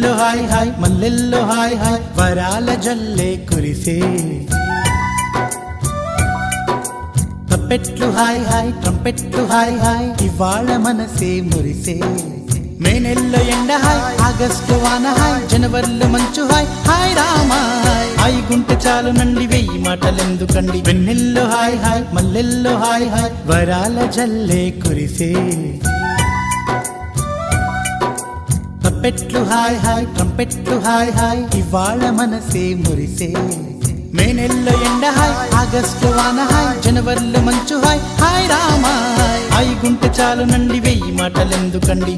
వెన్నెల్లో హాయ్ హాయ్ మల్లెల్లో హాయ్ హాయ్ వరాల జల్లే కురిసే తప్పెట్లు హాయ్ హాయ్ ట్రంపెట్లు హాయ్ హాయ్ ఇవాళ మనసే మురిసే మే నెలలో ఎండ హాయ్ ఆగస్టు వాన హాయ్ జనవరిలో మంచు హాయ్ హాయ్ రామా హాయ్ హాయ్ గుంటె చాలు నండి వెయ్యి మాటలెందుకండి వెన్నెల్లో హాయ్ హాయ్ మల్లెల్లో హాయ్ హాయ్ వరాల జల్లే కురిసే తప్పెట్లు హాయ్ హాయ్ ట్రంపెట్లు హాయ్ హాయ్ ఇవాళ మనసే మురిసే మే నెలలో ఎండ హాయ్ ఆగస్టు వాన హాయ్ జనవరిలో మంచు హాయ్ హాయ్ రామా హాయ్ హాయ్ గుంటె చాలు నండి వెయ్యి మాటలెందుకండి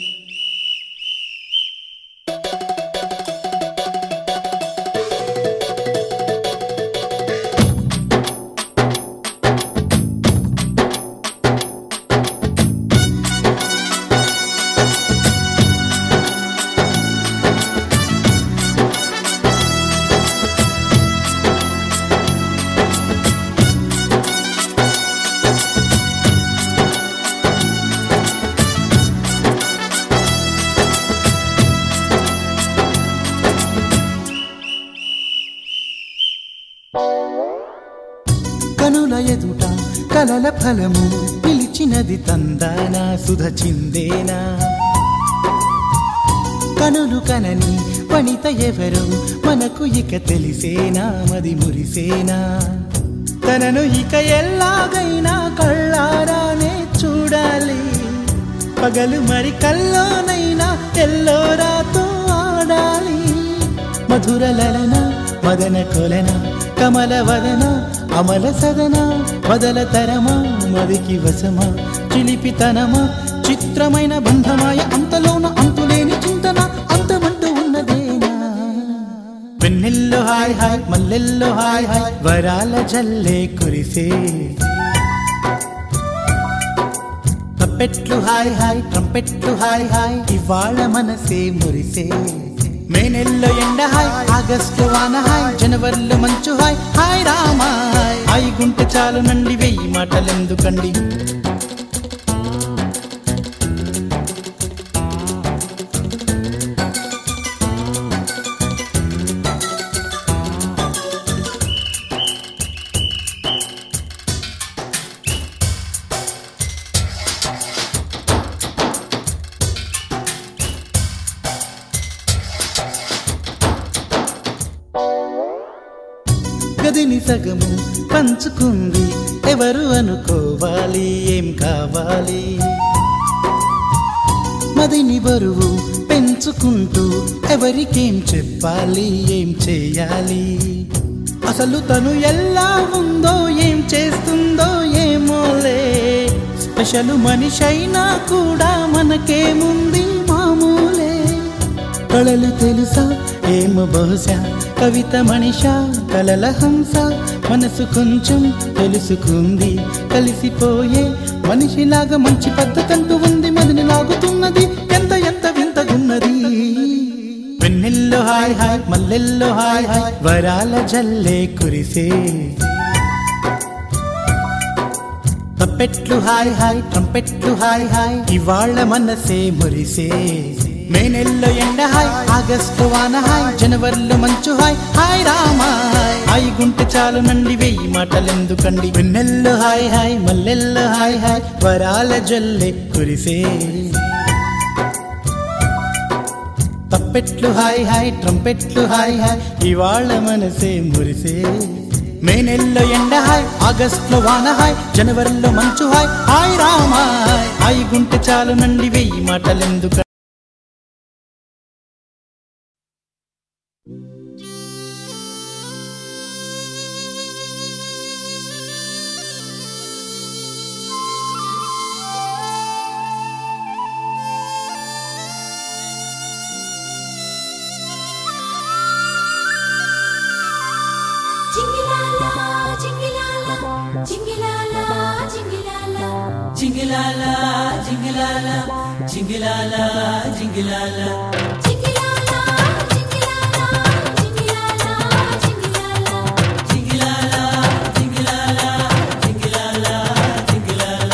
కనుల ఎదుట కలల ఫలము పిలిచినది తందానా సుధ చిందేనా కనులు కనని వనిత ఎవరు మనకు ఇక తెలిసేనా మది మురిసేనా తనను ఇక ఎల్లాగైనా కళ్ళారానే చూడాలి పగలు మరి కల్లోనైనా ఎల్లోరాతో ఆడాలి మధుర లలన మదన కొలన కమల వదన అమల సదన వదల తరమా మదికి వశమా చిలిపితనమా చిత్రమైన బంధమాయ అంతలోన అంతులేని చింతన అంతమంటూ ఉన్నదేనా వెన్నెల్లో హాయ్ హాయ్ మల్లెల్లో హాయ్ హాయ్ వరాల జల్లే కురిసే తప్పెట్లు హాయ్ హాయ్ ట్రంపెట్లు హాయ్ హాయ్ ఇవాళ మనసే మురిసే మే నెలలో ఎండ హాయ్ ఆగస్టు వాన హాయ్ జనవరిలో మంచు హాయ్ హాయ్ రామా హాయ్ హాయ్ గుంటె చాలు నండి వెయ్యి మాటలెందుకండి గదిని సగము పంచుకుంది ఎవరు అనుకోవాలి ఏం కావాలి మదిని బరువు పెంచుకుంటూ ఎవరికేం చెప్పాలి ఏం చేయాలి అసలు తను ఎలా ఉందో ఏం చేస్తుందో ఏమోలే స్పెషల్ మనిషైనా కూడా మనకేముంది మామూలే కళలు తెలుసా ఏమో బహుశా కవిత మనిష కలల హంస మనసు కొంచెం తెలుసుకుంది కలిసిపోయే మనిషిలాగా మంచి పద్ధతంటూ ఉంది మదిని లాగుతున్నది ఎంత ఎంత వింతగున్నది వెన్నెల్లో హాయ్ హాయ్ మల్లెల్లో హాయ్ హాయ్ వరాల జల్లే కురిసే తప్పెట్లు హాయ్ హాయ్ ట్రంపెట్లు హాయ్ హాయ్ ఇవాళ మనసే మురిసే మే నెలలో ఎండ హాయ్ ఆగస్టు వాన హాయ్ జనవరిలో మంచు హాయ్ హాయ్ రామా హాయ్ హాయ్ గుంటె చాలు నండి వెయ్యి మాటలెందుకండి వెన్నెల్లో హాయ్ హాయ్ మల్లెల్లో హాయ్ హాయ్ వరాల జల్లె కురిసే తప్పెట్లు హాయ్ హాయ్ ట్రంపెట్లు హాయ్ హాయ్ ఇవాళ మనసే మురిసే మే నెలలో ఎండ హాయ్ ఆగస్టులో వాన హాయ్ జనవరిలో మంచు హాయ్ హాయ్ రామా హాయ్ హాయ్ గుంటె చాలు నండి వెయ్యి మాటలెందుకు జింగిలాలా జింగిలాలా జింగిలాలా జింగిలాలా జింగిలాల జింగిలాల జింగిలాల జింగిలాల జింగిలాలా జింగిలాలా జింగిలాలా జింగిలాలా జింగిలాల జింగిలాల జింగిలాల జింగిలాల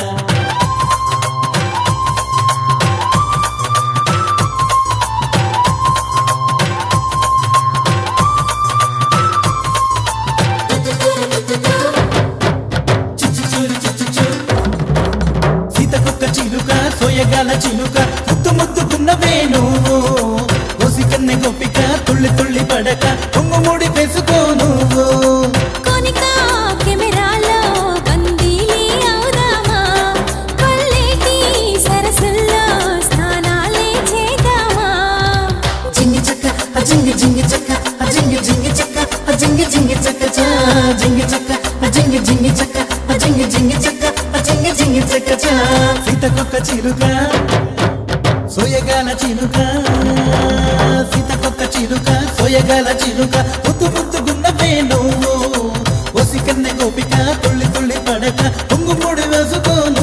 జింగి చెక్క ఆ జింగి జింగి చెక్క ఆ జింగి జింగి చెక్క చా జింగి చెక్క ఆ జింగి జింగి చెక్క ఆ జింగి జింగి చెక్క ఆ జింగి జింగి చెక్క చా సీతకొక్క చిలుక సోయగాల చిలుక సీతకొక్క చిలుక సోయగాల చిలుక ముద్దు ముద్దుగున్న వేణు ఒసి కన్నె గోపిక తుళ్ళి తుళ్ళి పడక పొంగు ముడి వేసుకోను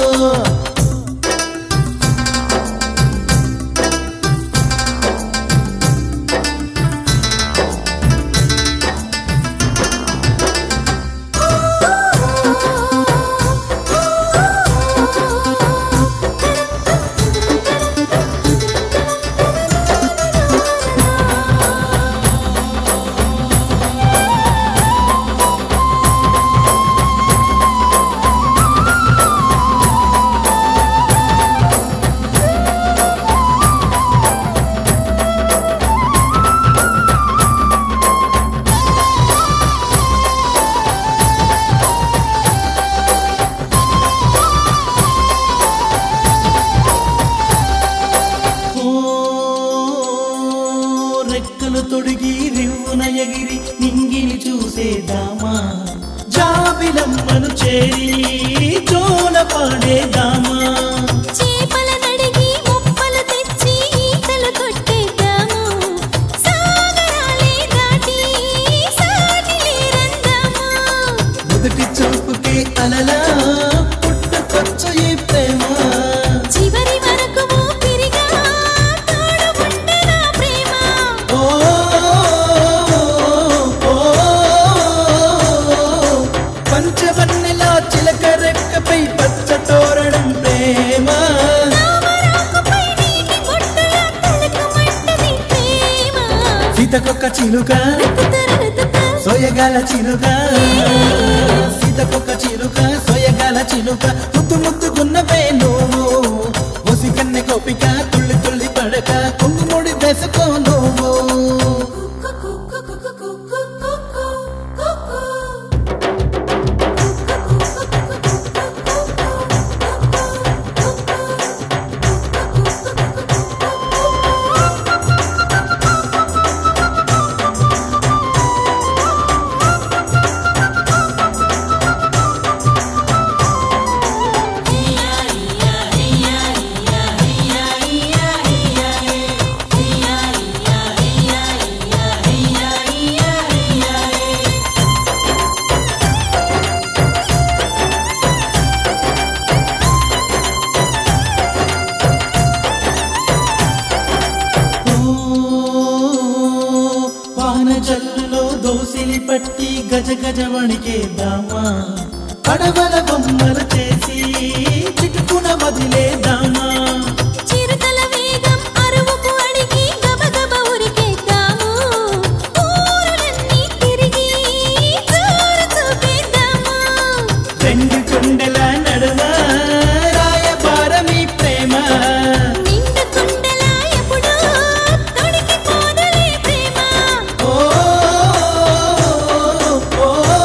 ఓ రెక్కలు తొడిగి రివ్వున ఎగిరి నింగిని చూసేదామా జాబిలమ్మను చేరి జోల పాడేదామా చేపల నడిగి ముప్పలు తెచ్చి ఈతలు కొట్టేద్దాము సాగరాలే దాటి సాగిలే రందాము మొదటి చూపుకే అలలా పుట్టుకొచ్చు ఈ ప్రేమ చివరి వరకు ఊపిరిగా తోడుకుంటే నా ప్రేమ ఓ ఓ, పంచవన్నెలా చిలక రెక్కపై పచ్చ తోరణం ప్రేమ తామరాకుపై నీటి బొట్టులా తళుకుమంటది ప్రేమ సీతకొక్క చిలుక రుతుతరుతుత సోయగాల చిలుక సీతకొక్క చిలుక సోయగాల చిలుక ముద్దు ముద్దుగున్న వేణు ఒసి కన్నె గోపిక తుళ్ళి తుళ్ళి పడక కుంగుముడి వేసుకో నువ్వు వాన జల్లులో దోసిలి పట్టి గజ గజ వణికేద్దామా పడవల బొమ్మలు చేసి చిటుకున వదిలేద్దామా చిరుతల వేగం అరువుకు అడిగి గబగబ ఉరికేద్దాము ఊరులన్నీ తిరిగి జోరు చూపేద్దాము రెండు కొండల నడుమ రాయబారమి ప్రేమ నిండు కుండలా ఎప్పుడూ తొడిగిపోదులే ప్రేమ ఓ ఓ,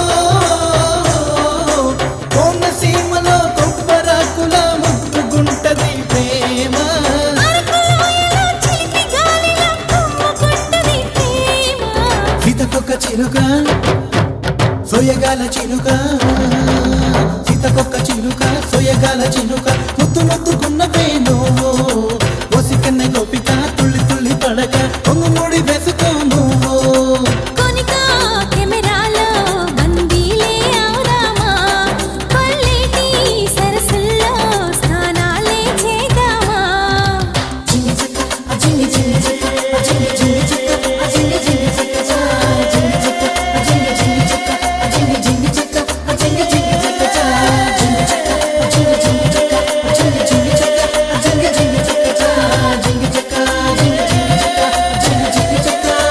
కోనసీమలో కొబ్బరాకుల ముద్దుగుంటది ప్రేమ అరకులోయలో చిలిపి గాలిలో కుమ్ముకుంటది ప్రేమ సీతకొక్క చిలుక సోయగాల చిలుక సీతకొక్క చిలుక సోయగాల చిలుక ముద్దు ముద్దుకున్న వేణు ఒసి కన్నె గోపిక తుళ్ళి తుళ్ళి పడక పొంగు ముడి వేసుకో నువ్వు కొనిక కెమెరాలో బందీలే అవుదామా కొల్లేటి సరస్సుల్లో స్నానాలే చేద్దామా జింగి చెక్క ఆ జింగి జింగి చెక్క ఆ జింగి జింగి చెక్క ఆ జింగి జింగి చెక్క చా జింగి చెక్క ఆ జింగి జింగి చెక్క ఆ జింగి జింగి చెక్క ఆ జింగి జింగి చెక్క చా జింగి చెక్క ఆ జింగి జింగి చెక్క ఆ జింగి జింగి చెక్క ఆ జింగి జింగి చెక్క చా జింగి చెక్క జింగి జింగి చెక్క జింగి జింగి చెక్క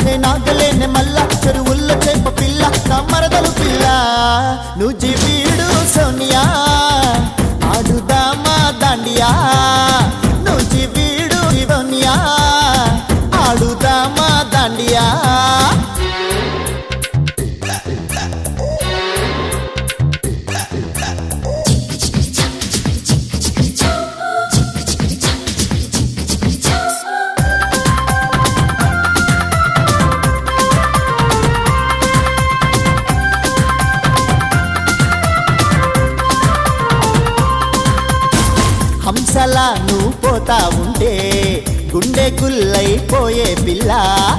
నేనాగలేనే మళ్ళా చెరువుల్లో చేప పిల్ల నా మరదలు పిల్ల నువ్వు జీవీడు సోనియా ఆడుదామా దాండియా నువ్వు జీవీడు సోనియా ఆడుదామా దాండియా హంసలా నువ్వు పోతా ఉంటే గుండె గుల్లైపోయే పిల్ల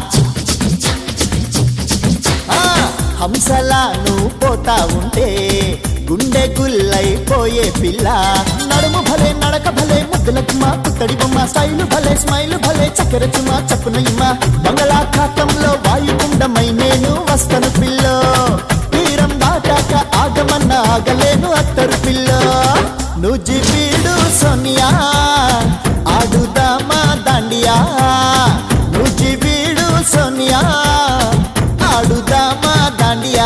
ఆ, హంసలా నువ్వు పోతా ఉంటే గుండె గుల్లైపోయే పిల్ల నడుము భలే నడక భలే ముద్దులకు మా పుత్తడి బొమ్మ స్టైలు భలే స్మైలు భలే చక్కెర చుమా చప్పున ఇమ్మ బంగళాఖాతంలో వాయుగుండమై నేను వస్తను పిల్ల తీరం దాటాక ఆగమన్న ఆగలేను అత్తరు పిల్ల నువ్వు జీవీడు సోనియా ఆడుదామా దాండియా నువ్వు జీవీడు సోనియా ఆడుదామా దాండియా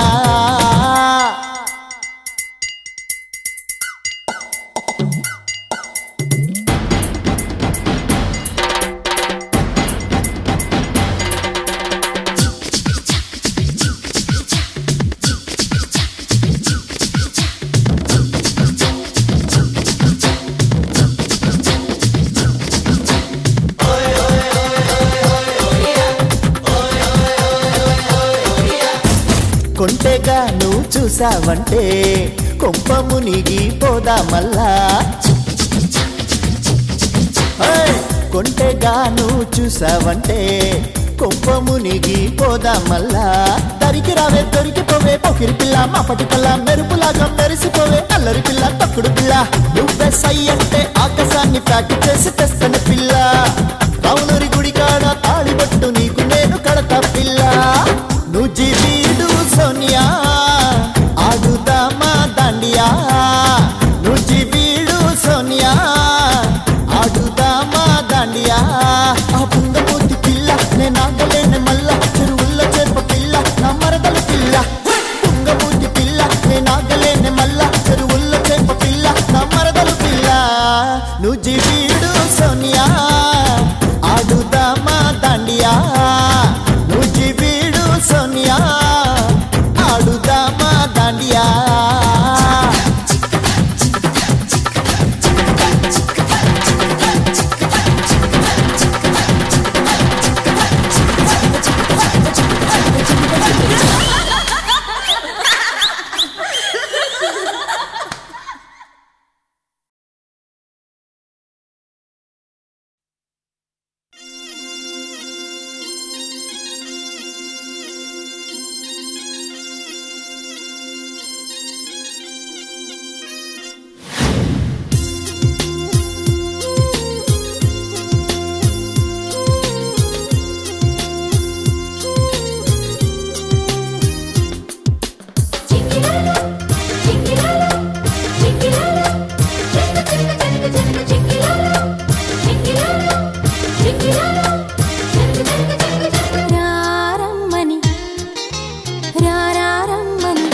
కొంటెగా నువ్వు చూసావంటే కొంప మునిగి పోదా మల్లా ఏయ్! కొంటెగా నువ్వు చూసావంటే కొంప మునిగి పోదా మల్లా దరికి రావే దొరికిపోవే పొకిరి పిల్ల మాపటి పిల్ల మెరుపులాగా మెరిసిపోవే అల్లరి పిల్ల తక్కుడు పిల్ల నువ్వే సై అంటే ఆకాశాన్ని ప్యాక్ చేసి తెస్తని పిల్ల రావునూరి గుడి కాడ తాళిబట్టు నీకు నేను కడతా పిల్ల నువ్వు జీవీడు సోనియా ఆడుదామా దాండియా నువ్వు జీవీడు సోనియా ఆడుదామా దాండియా ఆ పుంగమూతి పిల్ల నేను ఆగలేని మల్ల చెరువుల్లో చేప పిల్ల నా మరదలు పిల్ల పుంగమూతి పిల్ల నేను ఆగలేని మల్ల చెరువుల్లో చేప పిల్ల నా మరదలు పిల్ల నువ్వు జీవీడు సోనియా ఆడుదామా దాండియా నువ్వు జీవీడు సోనియా ఆడుదామా దాండియా రారమ్మని రారమ్మని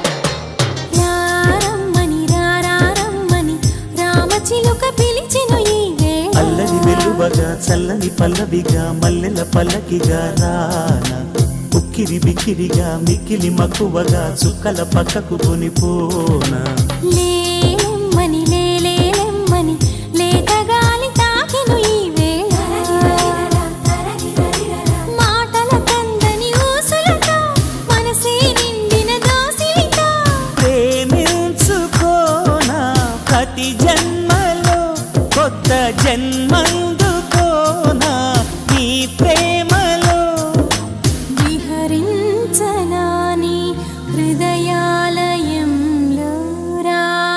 రారమ్మని రారమ్మని రామచిలుక పిలిచెను ఈ వేళ అల్లరి వెలువగా చల్లని పల్లవిగా మల్లెల పల్లకిగా రాన ఉక్కిరి బిక్కిరిగా మిక్కిలి మక్కువగా చుక్కల పక్కకు కొనిపోనా లేలెమ్మని లేలేలెమ్మని లేత గాలి తాకెను ఈ వేళ మాటల కందని ఊసులతో మనసే నిండిన దోసిలితో ప్రేమించుకోనా ప్రతి జన్మలో కొత్త జన్మందుకోనా నీ ప్రేమలో విహరించనాని హృదయాలయంలో రా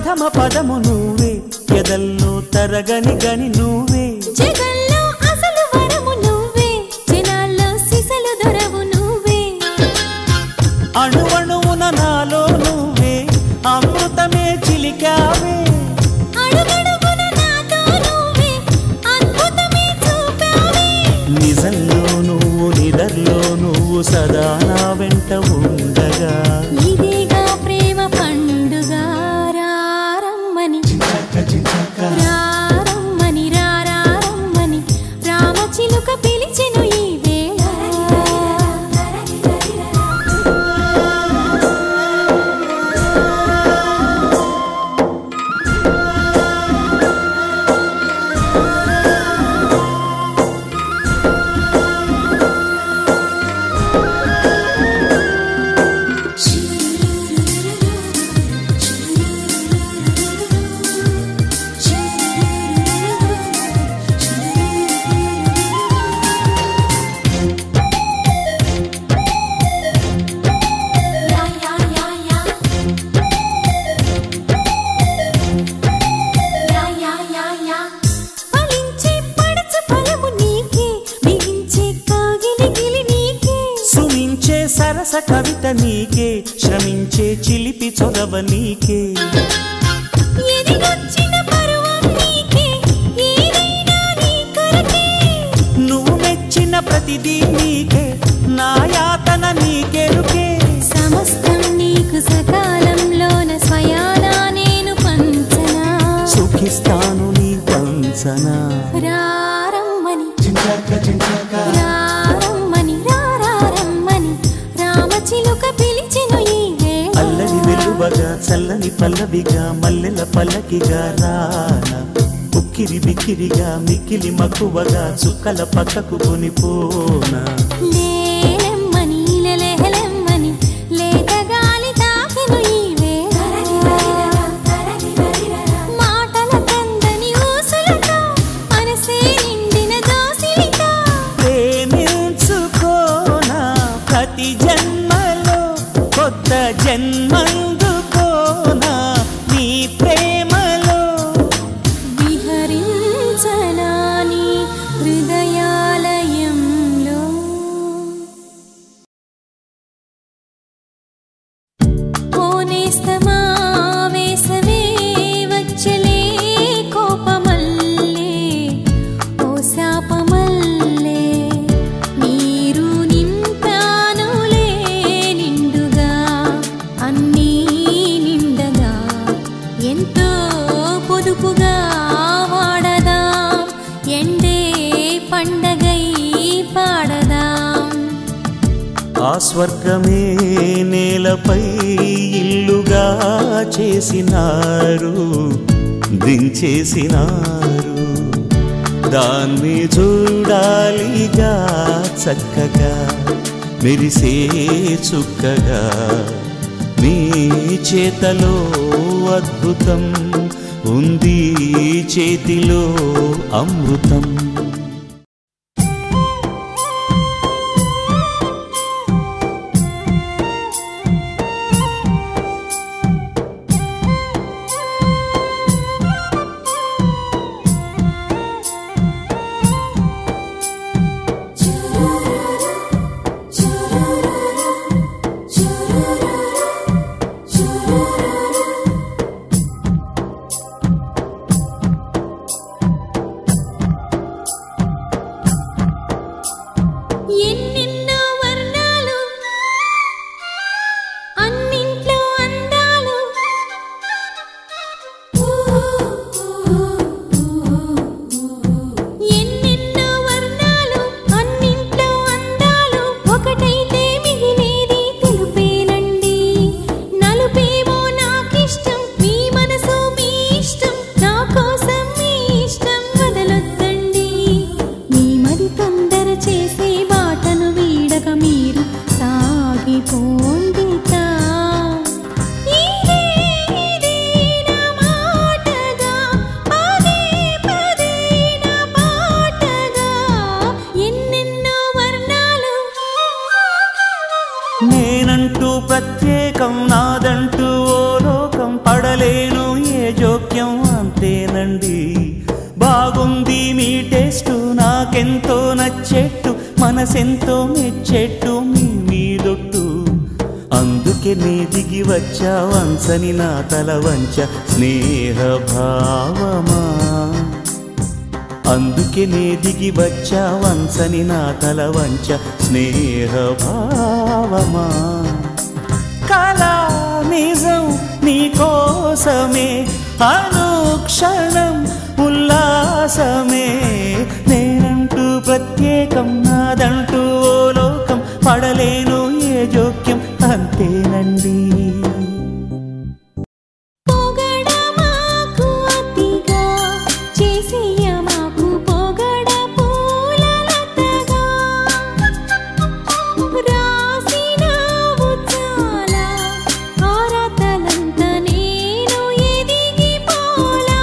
ప్రథమ పదము నువ్వే ఎదల్లో తరగని గని నువ్వే జగల్లో అసలు వరము నువ్వే జనాల్లో సిసలు దొరవు నువ్వే అణువణువున నాలో నువ్వే అమృతమే చిలికావే అడుగడుగున నాతో నువ్వే అద్భుతమే చూపావే నిజంలో నువ్వు నిదర్లో నువ్వు సదా నా వెంట ఉండగా ఇదేగా ప్రేమ పండుగ రారమ్మని రారమ్మని రారమ్మని రామచిలుక పిలిచెను ఈ వేళ ఫలించే పడచు ఫలము నీకే బిగించే కాగిలి గిలి నీకే సుమించే సరస కవిత నీకే శ్రమించే చిలిపి చొరవ నీకే ఎదిగొచ్చిన పరువం నీకే ఏదైనా నీ కొరకే నువ్వు మెచ్చిన ప్రతిదీ నీకే నా యాతన నీకెరుకే సమస్తం నీకు సకాలంలోన స్వయానా నేను పంచనా సుఖిస్తాను నీ పంచనా రారమ్మని రారమ్మని రారమ్మని రామచిలుక పిలిచెను ఈ వేళ అల్లరి వెలువగా చల్లని పల్లవిగా మల్లెల పల్లకిగా రానా ఉక్కిరి బిక్కిరిగా మిక్కిలి మక్కువగా చుక్కల పక్కకు కొనిపోనా లేలెమ్మని లెలెహలెమ్మని లేత గాలి తాకెను ఈ వేళ మాటల కందని ఊసులతో మనసే నిండిన దోసిలితో ప్రేమించుకోనా ప్రతి జన్మలో కొత్త జన్మందుకోనా నీ ప్రేమలో విహరించనా నీ హృదయాలయంలో ఓనేస్తమా వేసవే వచ్చలే కోపమల్లే ఓ శాపమల్లే నీరు నింపానులే నిండుగా అన్నీ నిండగా ఎంతో పొదుపుగా వాడదాం ఎండే పండగై పాడదాం ఆ స్వర్గమే నేలపై ఇల్లుగా చేసినారు దించేసినారు దాన్ని చూడాలిగా చక్కగా మెరిసే చుక్కగా మీ చేతలో అద్భుతం ఉంది చేతిలో అమృతం బాగుంది మీ టేస్టు నాకెంతో నచ్చేట్టు మనసెంతో మెచ్చేట్టు మీ మీదొట్టు అందుకే నే దిగి వచ్చా వంచని నా తల వంచ స్నేహ భావమా అందుకే నే దిగి వచ్చా వంచని నా తల వంచ స్నేహ భావమా కళా నిజం నీకోసమే అనుక్షణం ఉల్లాసమే నేనంటూ ప్రత్యేకం నాదంటూ ఓ లోకం పడలేను ఏ జోక్యం అంతేనండి పొగడమాకు అతిగా చేసేయమాకు పొగడ పూలలతగా రాసినావు చాలా ఆరాతలంత నేను ఎదిగిపోలా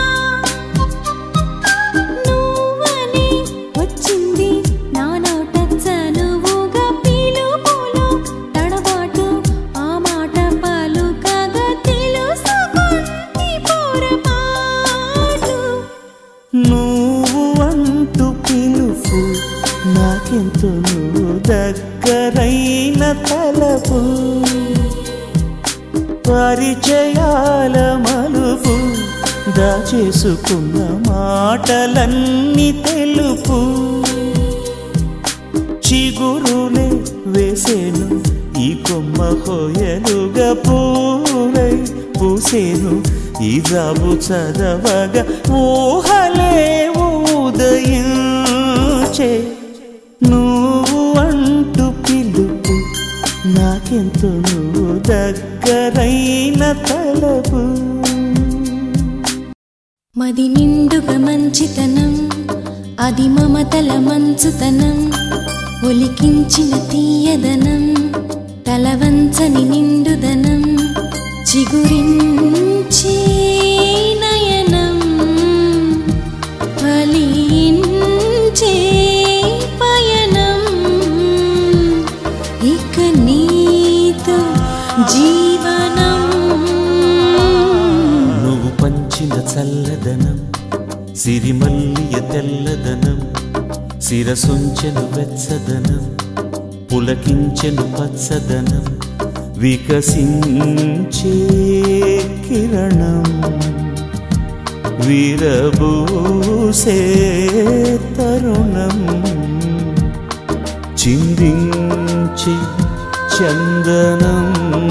నువ్వని వచ్చింది నా నోట చనువుగా పిలుపులో తడబాటు ఆ మాట పలుకగా తెలుసుకుంది పొరపాటు నువ్వు అంటూ పిలుపు నాకెంతో నువ్వు దగ్గరైన తలపు పరిచయాల మలుపు దాచేసుకున్న మాటలన్నీ తెలుపు చిగురులే వేసేను ఈ కొమ్మ హోయలుగా పూలై పూసేను ఈ జాబు చదవగా ఊహలే ఉదయించే నువ్వు అంటూ పిలుపు నాకెంతో నువ్వు దగ్గరైన తలపు మది నిండుగా మంచితనం అది మమతల మంచుతనం ఒలికించిన తీయదనం తలవంచని నిండుదనం చిగురించే నయనం ఫలించే పయనం ఇక నీతో జీవనం నువ్వు పంచిన చల్లదనం సిరిమల్లియ తెల్లదనం శిరసుంచెను వెచ్చదనం పులకించెను పచ్చదనం వికసించే కిరణం వీరబూసే తరుణం చిందించే చందనం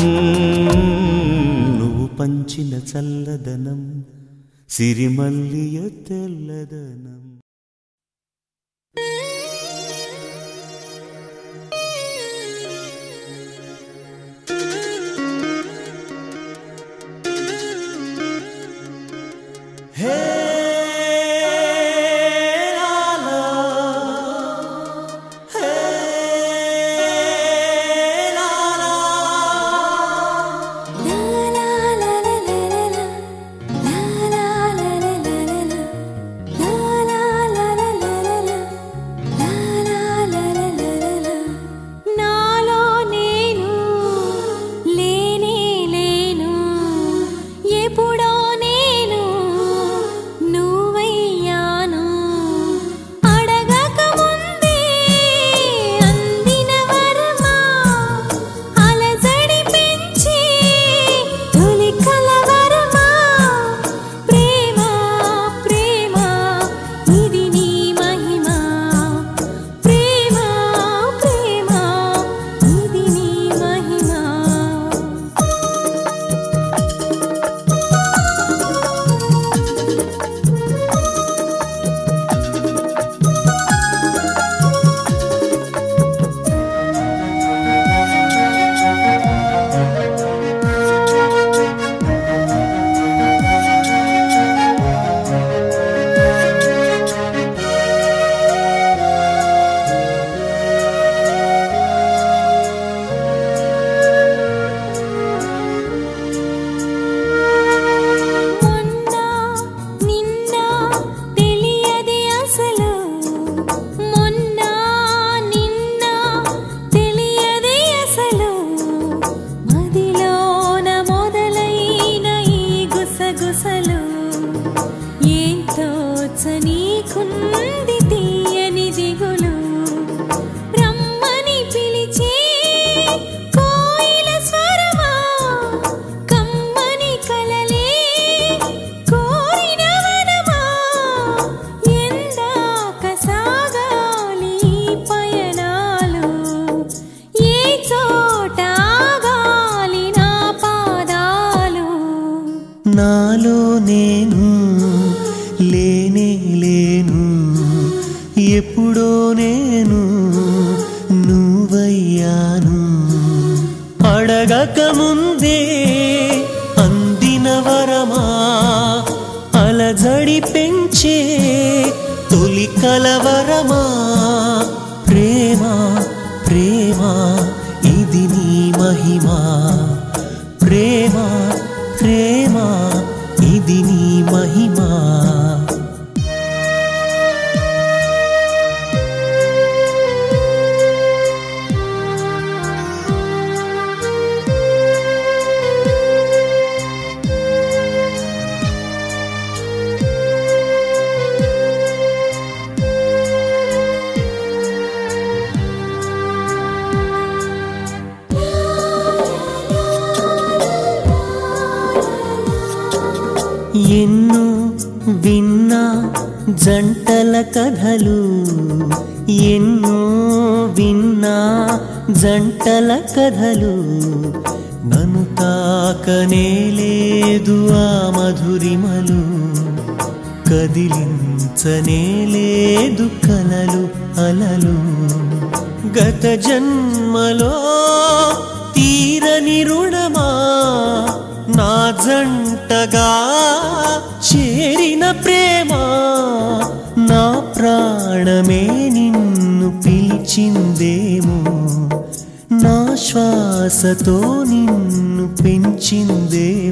నువ్వు పంచిన చల్లదనం సిరిమల్లియ తెల్లదనం హే లాలా హే లాలా నాలో నేను లేనే లేను ఎప్పుడో నేను ఉంది తీయని దిగులు రమ్మని పిలిచే కోయిల స్వరమా కమ్మని కలలే కోరిన వనమా ఎందాక సాగాలి పయనాలు ఏ చోట ఆగాలి నా పాదాలు నాలో నేను లేనే లేను ఎప్పుడో నేను నువ్వయ్యాను అడగక ముందే అందిన వరమా అలజడి పెంచే తొలి కలవరమా ప్రేమ ప్రేమ ఇది నీ మహిమా ప్రేమ ప్రేమ ఇది నీ మహిమా ఎన్నో విన్నా జంటల కథలు ఎన్నో విన్నా జంటల కథలు నన్ను తాకనే లేదు ఆ మధురిమలు కదిలించనే లేదు కలలు అలలు గత జన్మలో తీరని రుణమా నా జంటగా చేరిన ప్రేమ నా ప్రాణమే నిన్ను పిలిచిందేమో నా శ్వాసతో నిన్ను పెంచిందేమో